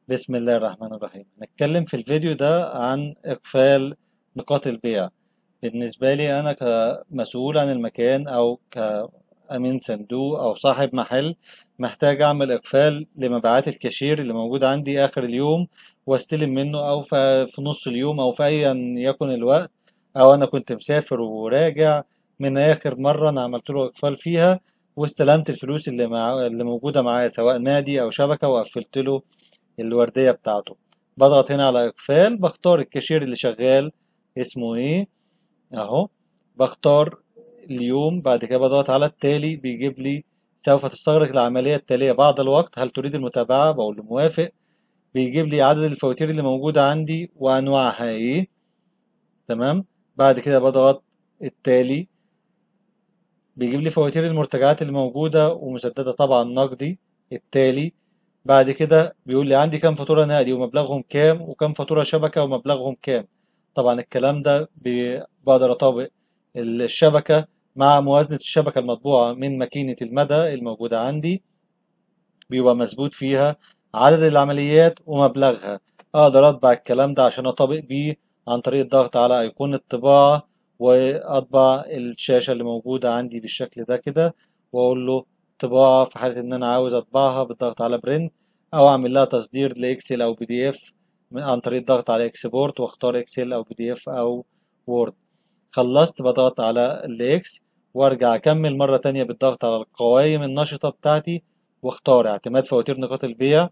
بسم الله الرحمن الرحيم هنتكلم في الفيديو ده عن إقفال نقاط البيع بالنسبة لي أنا كمسؤول عن المكان أو كأمين صندوق أو صاحب محل محتاج أعمل إقفال لمبيعات الكاشير اللي موجود عندي آخر اليوم واستلم منه أو في نص اليوم أو في أيا يكن الوقت أو أنا كنت مسافر وراجع من آخر مرة أنا عملت له إقفال فيها واستلمت الفلوس اللي, مع... اللي موجودة معايا سواء نادي أو شبكة وقفلت له الوردية بتاعته بضغط هنا على إقفال بختار الكاشير اللي شغال اسمه إيه أهو بختار اليوم بعد كده بضغط على التالي بيجيب لي سوف تستغرق العملية التالية بعض الوقت هل تريد المتابعة بقول له موافق بيجيب لي عدد الفواتير اللي موجودة عندي وأنواعها إيه تمام بعد كده بضغط التالي بيجيب لي فواتير المرتجعات اللي موجودة ومسددة طبعا نقدي التالي بعد كده بيقول لي عندي كام فاتورة نقدي ومبلغهم كام وكام فاتورة شبكة ومبلغهم كام طبعا الكلام ده بقدر أطابق الشبكة مع موازنة الشبكة المطبوعة من ماكينة المدى الموجودة عندي بيبقى مثبوت فيها عدد العمليات ومبلغها أقدر أطبع الكلام ده عشان أطابق بيه عن طريق الضغط على أيقونة الطباعة وأطبع الشاشة اللي موجودة عندي بالشكل ده كده وأقول له طباعة في حالة إن أنا عاوز أطبعها بالضغط على برنت أو أعمل لها تصدير لإكسل أو بي دي إف عن طريق الضغط على إكسبورت وأختار إكسل أو بي دي إف أو وورد خلصت بضغط على الإكس وأرجع أكمل مرة تانية بالضغط على القوائم النشطة بتاعتي واختار اعتماد فواتير نقاط البيع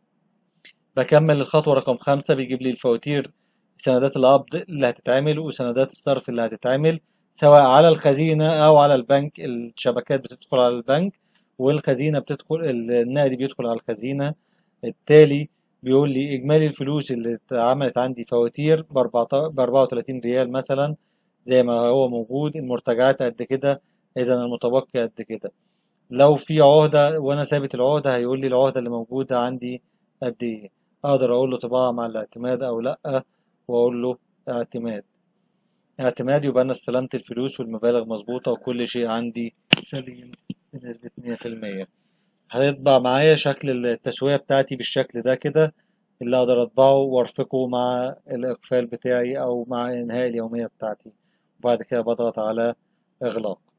بكمل الخطوة رقم خمسة بيجيب لي الفواتير سندات القبض اللي هتتعمل وسندات الصرف اللي هتتعمل سواء على الخزينة أو على البنك الشبكات بتدخل على البنك والخزينة بتدخل النقدي بيدخل على الخزينة التالي بيقول لي إجمالي الفلوس اللي اتعملت عندي فواتير بأربعة وتلاتين ريال مثلا زي ما هو موجود المرتجعات قد كده إذا المتبقي قد كده لو في عهدة وأنا ثابت العهدة هيقول لي العهدة اللي موجودة عندي قد إيه أقدر أقول له طباعة مع الاعتماد أو لأ وأقول له اعتماد اعتماد يبقى أنا استلمت الفلوس والمبالغ مظبوطة وكل شيء عندي سليم بنسبة مية في المية هيطبع معايا شكل التسوية بتاعتي بالشكل ده كده اللي أقدر أطبعه وأرفقه مع الإقفال بتاعي أو مع إنهاء اليومية بتاعتي وبعد كده بضغط على إغلاق